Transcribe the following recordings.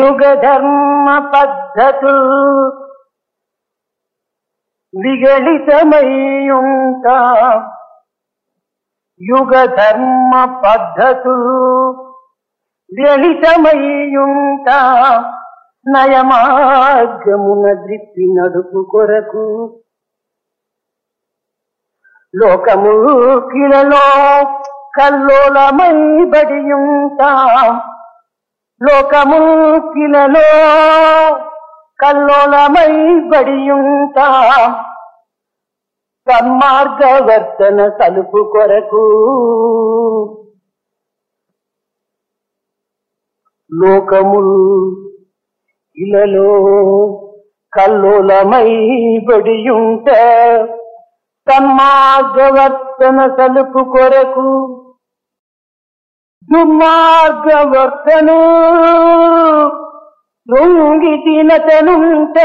యుగ ధర్మ పద్ధతులు విగళితమయ్యుంటా యుగ ధర్మ పద్ధతులు విగళితమయ్యుంటా నయమార్గమున ద్రిప్పి నడుపు కొరకు లోకము కిలలో కల్లోలమై బడియుంటాం లోకము కిలలో కల్లోలమై బడియుంటాం సన్మార్గవర్తన సలుపు కొరకు లోకములు ఇలలో కల్లోలమై బడియుంట సన్మార్గవర్తన సలుపు కొరకు దుర్మార్గవర్తను లొంగి తినతనుంట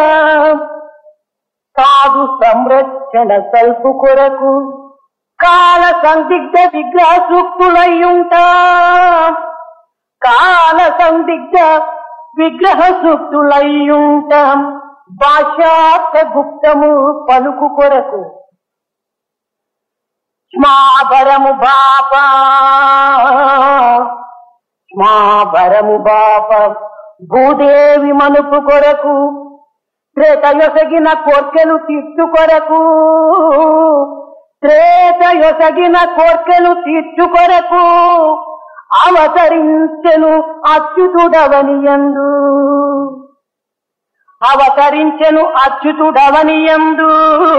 సాధు సంరక్షణ సల్పు కొరకు కాల సందిగ్ధ విగ్రహ సూక్తులయ్యుంట కాల సందిగ్ధ విగ్రహ సూక్తులయ్యుంట భాషార్థ గుప్తము పలుకు కొరకు స్మాభరము బాప స్మాభరము బాప భూదేవి మనుపు కొరకు త్రేతయొసగిన కోర్కెలు తీర్చు కొరకు త్రేతయొసగిన కోర్కెలు తీర్చు కొరకు అవతరించెను అచ్యుతుడవనియందు అవతరించెను అచ్యుతుడవనియందు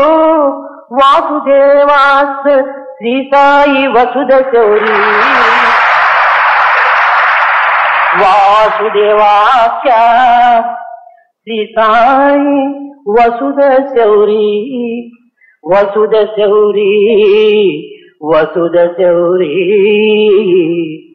వాసుదేవాస్ శ్రీ సాయి వసుద శౌరి వాసుదేవాఖ్య శ్రీ సాయి వసుద శౌరి వసుద శౌరి వసుద శౌరి